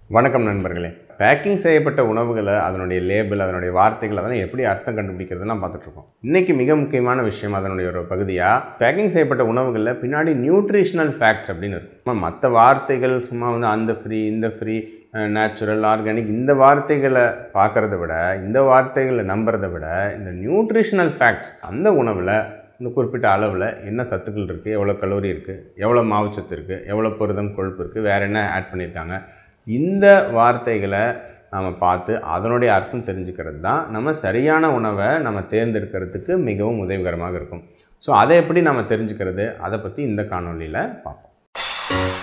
வணக்கம் நண்பர்களே பேக்கிங் செய்யப்பட்ட உணவுகளை அதனுடைய லேபிள் அதனுடைய வார்த்தைகள் அதெல்லாம் எப்படி அர்த்தம் கண்டுபிடிக்கிறதுலாம் பார்த்துட்ருக்கோம் இன்றைக்கி மிக முக்கியமான விஷயம் அதனுடைய ஒரு பகுதியாக பேக்கிங் செய்யப்பட்ட உணவுகளில் பின்னாடி நியூட்ரிஷனல் ஃபேக்ட்ஸ் அப்படின்னு இருக்கும் மற்ற வார்த்தைகள் சும்மா வந்து அந்த ஃப்ரீ இந்த ஃப்ரீ நேச்சுரல் ஆர்கானிக் இந்த வார்த்தைகளை பார்க்குறத விட இந்த வார்த்தைகளை நம்புறதை விட இந்த நியூட்ரிஷனல் ஃபேக்ட்ஸ் அந்த உணவில் இந்த குறிப்பிட்ட அளவில் என்ன சத்துக்கள் இருக்குது எவ்வளோ கலோரி இருக்குது எவ்வளோ மாவுச்சத்து இருக்குது எவ்வளோ புரதம் கொழுப்பு இருக்குது வேறு என்ன ஆட் பண்ணியிருக்காங்க இந்த வார்த்தைகளை நம்ம பார்த்து அதனுடைய அர்த்தம் தெரிஞ்சுக்கிறது தான் நம்ம சரியான உணவை நம்ம தேர்ந்தெடுக்கிறதுக்கு மிகவும் உதவிகரமாக இருக்கும் ஸோ அதை எப்படி நம்ம தெரிஞ்சுக்கிறது அதை பற்றி இந்த காணொலியில் பார்ப்போம்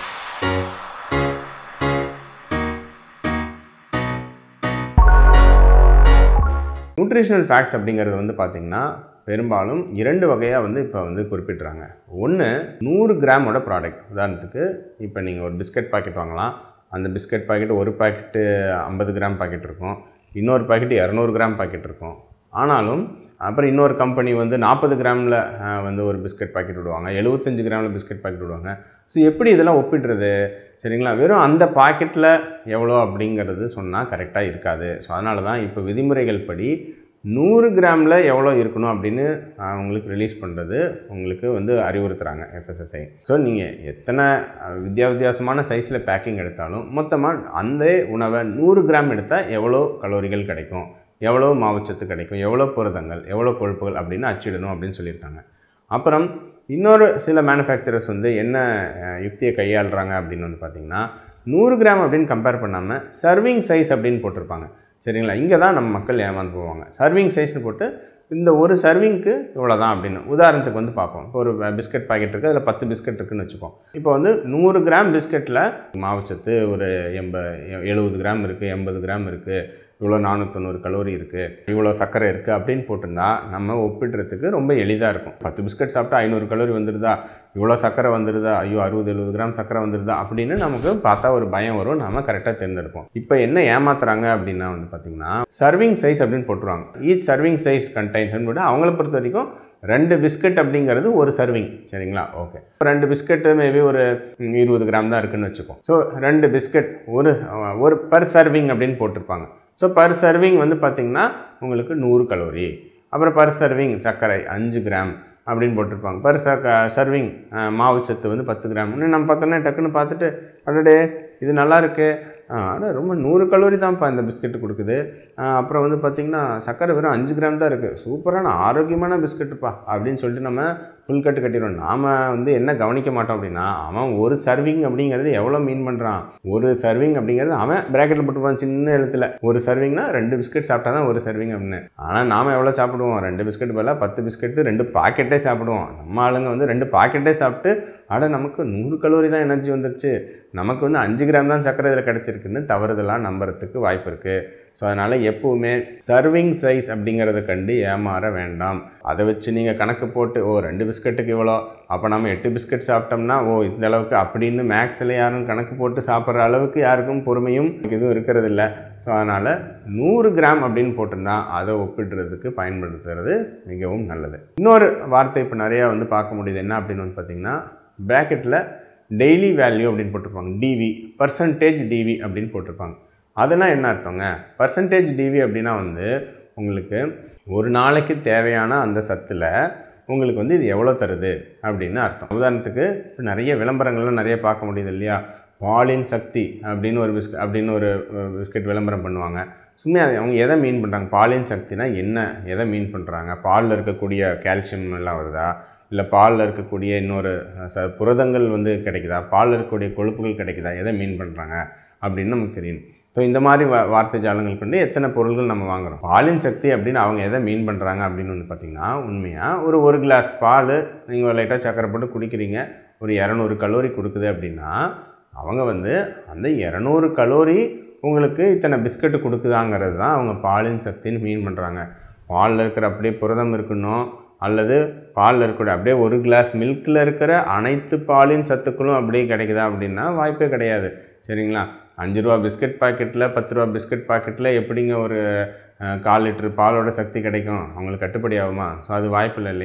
நியூட்ரிஷனல் ஃபேக்ட்ஸ் அப்படிங்கிறது வந்து பார்த்திங்கன்னா பெரும்பாலும் இரண்டு வகையாக வந்து இப்போ வந்து குறிப்பிட்றாங்க ஒன்று நூறு கிராமோட ப்ராடக்ட் உதாரணத்துக்கு இப்போ நீங்கள் ஒரு பிஸ்கட் பாக்கெட் வாங்கலாம் அந்த பிஸ்கட் பாக்கெட் ஒரு பாக்கெட்டு ஐம்பது கிராம் பாக்கெட் இருக்கும் இன்னொரு பாக்கெட் இரநூறு கிராம் பாக்கெட் இருக்கும் ஆனாலும் அப்புறம் இன்னொரு கம்பெனி வந்து நாற்பது கிராமில் வந்து ஒரு பிஸ்கட் பாக்கெட் விடுவாங்க எழுபத்தஞ்சு கிராமில் பிஸ்கட் பாக்கெட் விடுவாங்க ஸோ எப்படி இதெல்லாம் ஒப்பிடுறது சரிங்களா வெறும் அந்த பாக்கெட்டில் எவ்வளோ அப்படிங்கிறது சொன்னால் கரெக்டாக இருக்காது ஸோ அதனால தான் இப்போ விதிமுறைகள் படி நூறு கிராமில் எவ்வளோ இருக்கணும் அப்படின்னு உங்களுக்கு ரிலீஸ் பண்ணுறது உங்களுக்கு வந்து அறிவுறுத்துகிறாங்க எஃப்எஸ்எஸ்ஐ ஸோ நீங்கள் எத்தனை வித்தியா வித்தியாசமான சைஸில் பேக்கிங் எடுத்தாலும் மொத்தமாக அந்த உணவை நூறு கிராம் எடுத்தால் எவ்வளோ கலோரிகள் கிடைக்கும் எவ்வளோ மாவுச்சத்து கிடைக்கும் எவ்வளோ புரதங்கள் எவ்வளோ கொழுப்புகள் அப்படின்னு அச்சிடணும் அப்படின்னு சொல்லியிருக்காங்க அப்புறம் இன்னொரு சில மேனுஃபேக்சரர்ஸ் வந்து என்ன யுக்தியை கையாளுறாங்க அப்படின்னு வந்து பார்த்திங்கன்னா நூறு கிராம் அப்படின்னு கம்பேர் பண்ணாமல் சர்விங் சைஸ் அப்படின்னு போட்டிருப்பாங்க சரிங்களா இங்கே தான் நம்ம மக்கள் ஏமாந்து போவாங்க சர்விங் சைஸ்னு போட்டு இந்த ஒரு சர்விங்க்கு இவ்வளோ தான் அப்படின்னு உதாரணத்துக்கு வந்து பார்ப்போம் இப்போ ஒரு பிஸ்கட் பாக்கெட் இருக்குது அதில் பத்து பிஸ்கட் இருக்குன்னு வச்சுப்போம் இப்போ வந்து நூறு கிராம் பிஸ்கட்டில் மாவுச்சத்து ஒரு எண்ப எழுபது கிராம் இருக்குது எண்பது கிராம் இருக்குது இவ்வளோ நானூற்றொண்ணூறு கலோரி இருக்குது இவ்வளோ சர்க்கரை இருக்குது அப்படின்னு போட்டிருந்தா நம்ம ஒப்பிடுறதுக்கு ரொம்ப எளிதாக இருக்கும் பத்து பிஸ்கட் சாப்பிட்டா ஐநூறு கலோரி வந்துடுதா இவ்வளோ சர்க்கரை வந்துடுதா ஐயோ அறுபது எழுபது கிராம் சர்க்கரை வந்துடுதா அப்படின்னு நமக்கு பார்த்தா ஒரு பயம் வரும் நம்ம கரெக்டாக தேர்ந்தெடுப்போம் இப்போ என்ன ஏமாத்துறாங்க அப்படின்னா வந்து பார்த்திங்கன்னா சர்விங் சைஸ் அப்படின்னு போட்டுருவாங்க ஈச் சர்விங் சைஸ் கண்டைன்ஸ் விட அவங்கள பொறுத்த வரைக்கும் ரெண்டு பிஸ்கட் அப்படிங்கிறது ஒரு சர்விங் சரிங்களா ஓகே ரெண்டு பிஸ்கட்டு மேபி ஒரு இருபது கிராம் தான் இருக்குன்னு வச்சுக்கோம் ஸோ ரெண்டு பிஸ்கட் ஒரு ஒரு பர் சர்விங் அப்படின்னு போட்டிருப்பாங்க ஸோ பர் சர்விங் வந்து பார்த்திங்கன்னா உங்களுக்கு நூறு கலோரி அப்புறம் பர் சர்விங் சர்க்கரை அஞ்சு கிராம் அப்படின்னு போட்டிருப்பாங்க பர் ச சர்விங் மாவுச்சத்து வந்து பத்து கிராம் இன்னும் நம்ம பார்த்தோன்னா டக்குன்னு பார்த்துட்டு அடடே இது நல்லா இருக்குது ஆனால் ரொம்ப நூறு கலோரி தான்ப்பா இந்த பிஸ்கெட்டு கொடுக்குது அப்புறம் வந்து பார்த்திங்கன்னா சர்க்கரை வெறும் அஞ்சு கிராம் தான் இருக்குது சூப்பரான ஆரோக்கியமான பிஸ்கெட்டுப்பா அப்படின்னு சொல்லிட்டு நம்ம ஃபுல் கட்டு கட்டிடுவோம் நாம் வந்து என்ன கவனிக்க மாட்டோம் அப்படின்னா அவன் ஒரு சர்விங் அப்படிங்கிறது எவ்வளோ மீன் பண்ணுறான் ஒரு சர்விங் அப்படிங்கிறது அவன் ப்ராக்கெட்டில் போட்டுருப்பான் சின்ன எழுத்தில் ஒரு சர்விங்னா ரெண்டு பிஸ்கட் சாப்பிட்டா தான் ஒரு சர்விங் அப்படின்னு ஆனால் நாம் எவ்வளோ சாப்பிடுவோம் ரெண்டு பிஸ்கட் பதிலாக பத்து பிஸ்கெட்டு ரெண்டு பாக்கெட்டே சாப்பிடுவோம் நம்ம ஆளுங்க வந்து ரெண்டு பாக்கெட்டே சாப்பிட்டு அட நமக்கு நூறு கலோரி தான் எனர்ஜி வந்துருச்சு நமக்கு வந்து அஞ்சு கிராம் தான் சர்க்கரை இதில் கிடச்சிருக்குன்னு தவறுதலாக நம்புறதுக்கு வாய்ப்பு இருக்குது ஸோ அதனால் எப்போவுமே சர்விங் சைஸ் அப்படிங்கிறத கண்டு ஏமாற வேண்டாம் அதை வச்சு நீங்கள் கணக்கு போட்டு ஓ ரெண்டு பிஸ்கட்டுக்கு இவ்வளோ அப்போ நம்ம எட்டு பிஸ்கட் சாப்பிட்டோம்னா ஓ இந்த அளவுக்கு அப்படின்னு மேக்ஸில் யாரும் கணக்கு போட்டு சாப்பிட்ற அளவுக்கு யாருக்கும் பொறுமையும் எதுவும் இருக்கிறது இல்லை ஸோ அதனால் நூறு கிராம் அப்படின்னு போட்டிருந்தா அதை ஒப்பிடுறதுக்கு பயன்படுத்துறது மிகவும் நல்லது இன்னொரு வார்த்தை இப்போ நிறையா வந்து பார்க்க முடியுது என்ன அப்படின்னு வந்து பார்த்திங்கன்னா ப்ராக்கெட்டில் டெய்லி வேல்யூ அப்படின்னு போட்டிருப்பாங்க டிவி பர்சன்டேஜ் டிவி அப்படின்னு போட்டிருப்பாங்க அதெல்லாம் என்ன அர்த்தங்க பர்சன்டேஜ் டிவி அப்படின்னா வந்து உங்களுக்கு ஒரு நாளைக்கு தேவையான அந்த சத்தில் உங்களுக்கு வந்து இது எவ்வளோ தருது அப்படின்னு அர்த்தம் உதாரணத்துக்கு இப்போ நிறைய விளம்பரங்கள்லாம் நிறைய பார்க்க முடியுது இல்லையா பாலின் சக்தி அப்படின்னு ஒரு பிஸ்கட் அப்படின்னு ஒரு பிஸ்கட் விளம்பரம் பண்ணுவாங்க சும்மா அது அவங்க எதை மீன் பண்ணுறாங்க பாலின் சக்தினா என்ன எதை மீன் பண்ணுறாங்க பாலில் இருக்கக்கூடிய கால்சியம் எல்லாம் வருதா இல்லை பாலில் இருக்கக்கூடிய இன்னொரு ச புரதங்கள் வந்து கிடைக்குதா பாலில் இருக்கக்கூடிய கொழுப்புகள் கிடைக்குதா எதை மீன் பண்ணுறாங்க அப்படின்னு நமக்கு தெரியும் ஸோ இந்த மாதிரி வா வார்த்தை ஜாலங்கள் கொண்டு எத்தனை பொருள்கள் நம்ம வாங்குகிறோம் பாலின் சக்தி அப்படின்னு அவங்க எதை மீன் பண்ணுறாங்க அப்படின்னு வந்து பார்த்திங்கன்னா உண்மையாக ஒரு ஒரு கிளாஸ் பால் நீங்கள் லைட்டாக சக்கரை போட்டு குடிக்கிறீங்க ஒரு இரநூறு கலோரி கொடுக்குது அப்படின்னா அவங்க வந்து அந்த இரநூறு கலோரி உங்களுக்கு இத்தனை பிஸ்கட்டு கொடுக்குதாங்கிறது தான் அவங்க பாலின் சக்தின்னு மீன் பண்ணுறாங்க பாலில் இருக்கிற அப்படியே புரதம் இருக்கணும் அல்லது பாலில் இருக்கக்கூடிய அப்படியே ஒரு கிளாஸ் மில்கில் இருக்கிற அனைத்து பாலின் சத்துக்களும் அப்படியே கிடைக்குதா அப்படின்னா வாய்ப்பே கிடையாது சரிங்களா அஞ்சு ரூபா பிஸ்கட் பாக்கெட்டில் பத்து ரூபா பிஸ்கட் பாக்கெட்டில் எப்படிங்க ஒரு அஹ், கால் லிட்டர் பாலோட சக்தி கிடைக்கும் அவங்களுக்கு கட்டுப்படி ஆகுமா ஸோ அது வாய்ப்பு இல்லை இல்லையா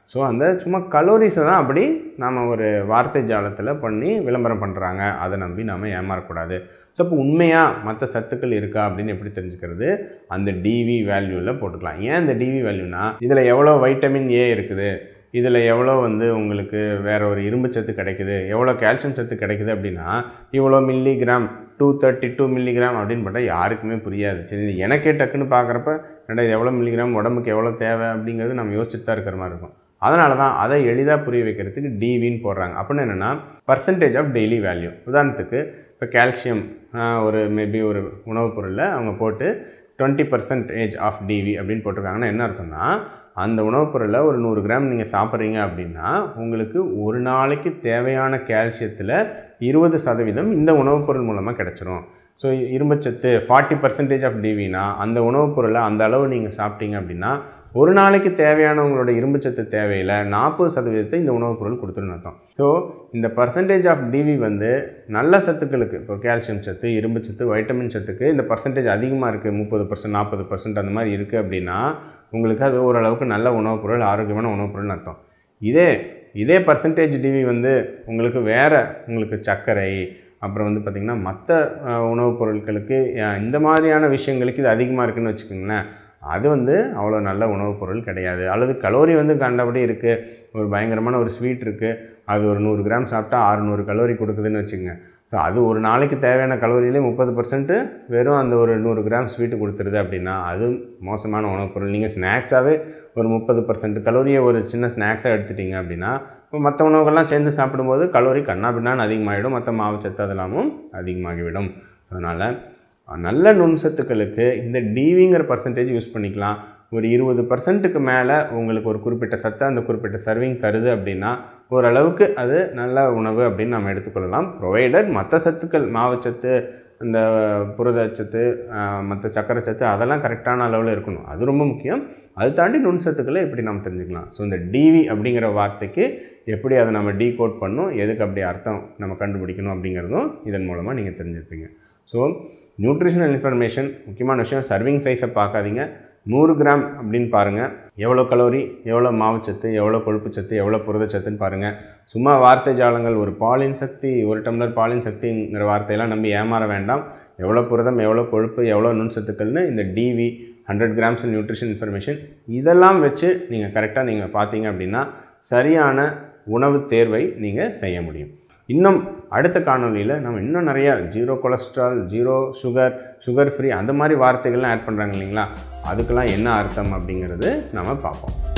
ஸோ அந்த சும்மா கலோரிஸை தான் அப்படி நாம் ஒரு வார்த்தை ஜாலத்தில் பண்ணி விளம்பரம் பண்ணுறாங்க அதை நம்பி நாம் ஏமாறக்கூடாது ஸோ இப்போ உண்மையாக மற்ற சத்துக்கள் இருக்கா அப்படின்னு எப்படி தெரிஞ்சுக்கிறது அந்த டிவி வேல்யூவில் போட்டுக்கலாம் ஏன் இந்த டிவி வேல்யூனா இதில் எவ்வளோ வைட்டமின் ஏ இருக்குது இதில் எவ்வளோ வந்து உங்களுக்கு வேற ஒரு இரும்பு சத்து கிடைக்குது எவ்வளோ கால்சியம் சத்து கிடைக்குது அப்படின்னா இவ்வளோ milligram two thirty two milligram அப்படின்னு பார்த்தா யாருக்குமே புரியாது சரி இது எனக்கே டக்குன்னு பார்க்குறப்ப என்னடா இது எவ்வளோ மில்லிகிராம் உடம்புக்கு எவ்வளோ தேவை அப்படிங்கிறது நம்ம யோசிச்சுட்டு தான் இருக்கிற மாதிரி இருக்கும் அதனால தான் அதை எளிதாக புரிய வைக்கிறதுக்கு டிவின்னு போடுறாங்க அப்படின்னு என்னென்னா பர்சன்டேஜ் ஆஃப் டெய்லி வேல்யூ உதாரணத்துக்கு இப்போ கால்சியம் ஒரு மேபி ஒரு உணவுப் பொருளில் அவங்க போட்டு டுவெண்ட்டி பர்சன்டேஜ் ஆஃப் டிவி அப்படின்னு போட்டிருக்காங்கன்னா என்ன அர்த்தம்னா அந்த உணவுப் பொருளை ஒரு நூறு கிராம் நீங்கள் சாப்பிட்றீங்க அப்படின்னா உங்களுக்கு ஒரு நாளைக்கு தேவையான கால்சியத்தில் இருபது சதவீதம் இந்த உணவுப் பொருள் மூலமாக கிடச்சிரும் ஸோ இரும்புச்சத்து ஃபார்ட்டி பர்சன்டேஜ் ஆஃப் டிவினா அந்த உணவுப் பொருளை அந்த அளவு நீங்கள் சாப்பிட்டீங்க அப்படின்னா ஒரு நாளைக்கு தேவையான உங்களோட இரும்புச்சத்து தேவையில் நாற்பது சதவீதத்தை இந்த உணவுப் பொருள் கொடுத்துருன்னு அர்த்தம் ஸோ இந்த பர்சன்டேஜ் ஆஃப் டிவி வந்து நல்ல சத்துக்களுக்கு இப்போ கால்சியம் சத்து இரும்பு சத்து வைட்டமின் சத்துக்கு இந்த பர்சன்டேஜ் அதிகமாக இருக்குது முப்பது பர்சன்ட் நாற்பது பர்சன்ட் அந்த மாதிரி இருக்குது அப்படின்னா உங்களுக்கு அது ஓரளவுக்கு நல்ல உணவுப் பொருள் ஆரோக்கியமான உணவுப் பொருள்னு அர்த்தம் இதே இதே பர்சன்டேஜ் டிவி வந்து உங்களுக்கு வேறு உங்களுக்கு சர்க்கரை அப்புறம் வந்து பார்த்திங்கன்னா மற்ற உணவுப் பொருட்களுக்கு அஹ், இந்த மாதிரியான விஷயங்களுக்கு இது அதிகமாக இருக்குன்னு வச்சுக்கோங்களேன் அது வந்து அவ்வளோ நல்ல உணவுப் பொருள் கிடையாது அல்லது கலோரி வந்து கண்டபடி இருக்குது ஒரு பயங்கரமான ஒரு ஸ்வீட் இருக்குது அது ஒரு நூறு கிராம் சாப்பிட்டா அறுநூறு கலோரி கொடுக்குதுன்னு வச்சுக்கோங்க ஸோ அது ஒரு நாளைக்கு தேவையான கலோரியிலே முப்பது பர்சன்ட்டு வெறும் அந்த ஒரு நூறு கிராம் ஸ்வீட்டு கொடுத்துருது அப்படின்னா அது மோசமான உணவுப் பொருள் நீங்கள் ஸ்நாக்ஸாகவே ஒரு முப்பது பர்சன்ட் கலோரியை ஒரு சின்ன ஸ்நாக்ஸாக எடுத்துட்டீங்க அப்படின்னா இப்போ மற்ற உணவுகள்லாம் சேர்ந்து சாப்பிடும்போது கலோரி கண்ணா பின்னான்னு அதிகமாகிடும் மற்ற மாவுச்சத்து அதெல்லாமும் அதிகமாகிவிடும் அதனால் நல்ல நுண்சத்துக்களுக்கு இந்த டிவிங்கிற பர்சன்டேஜ் யூஸ் பண்ணிக்கலாம் ஒரு இருபது பர்சன்ட்டுக்கு மேலே உங்களுக்கு ஒரு குறிப்பிட்ட சத்தை அந்த குறிப்பிட்ட சர்விங் தருது அப்படின்னா ஓரளவுக்கு அது நல்ல உணவு அப்படின்னு நம்ம எடுத்துக்கொள்ளலாம் ப்ரொவைடட் மற்ற சத்துக்கள் மாவுச்சத்து இந்த புரதச்சத்து மற்ற சக்கரை சத்து அதெல்லாம் கரெக்டான அளவில் இருக்கணும் அது ரொம்ப முக்கியம் அது தாண்டி நுண்சத்துக்களை எப்படி நம்ம தெரிஞ்சுக்கலாம் ஸோ இந்த டிவி அப்படிங்கிற வார்த்தைக்கு எப்படி அதை நம்ம டீகோட் பண்ணணும் எதுக்கு அப்படி அர்த்தம் நம்ம கண்டுபிடிக்கணும் அப்படிங்கிறதும் இதன் மூலமாக நீங்கள் தெரிஞ்சிருப்பீங்க ஸோ நியூட்ரிஷனல் இன்ஃபர்மேஷன் முக்கியமான விஷயம் சர்விங் சைஸை பார்க்காதீங்க நூறு கிராம் அப்படின்னு பாருங்கள் எவ்வளோ கலோரி எவ்வளோ மாவுச்சத்து எவ்வளோ கொழுப்புச்சத்து எவ்வளோ புரதச்சத்துன்னு பாருங்கள் சும்மா வார்த்தை ஜாலங்கள் ஒரு பாலின் சக்தி ஒரு டம்ளர் பாலின் சக்திங்கிற வார்த்தையெல்லாம் நம்பி ஏமாற வேண்டாம் எவ்வளோ புரதம் எவ்வளோ கொழுப்பு எவ்வளோ நுண்சத்துக்கள்னு இந்த TV hundred grams nutrition information இதெல்லாம் வச்சு நீங்கள் கரெக்டாக நீங்கள் பார்த்தீங்க அப்படின்னா சரியான உணவு தேர்வை நீங்கள் செய்ய முடியும் இன்னும் அடுத்த காணொளியில் நம்ம இன்னும் நிறையா zero cholesterol zero sugar sugar free அந்த மாதிரி வார்த்தைகள்லாம் ஆட் பண்ணுறாங்க இல்லைங்களா அதுக்கெல்லாம் என்ன அர்த்தம் அப்படிங்கிறது நம்ம பார்ப்போம்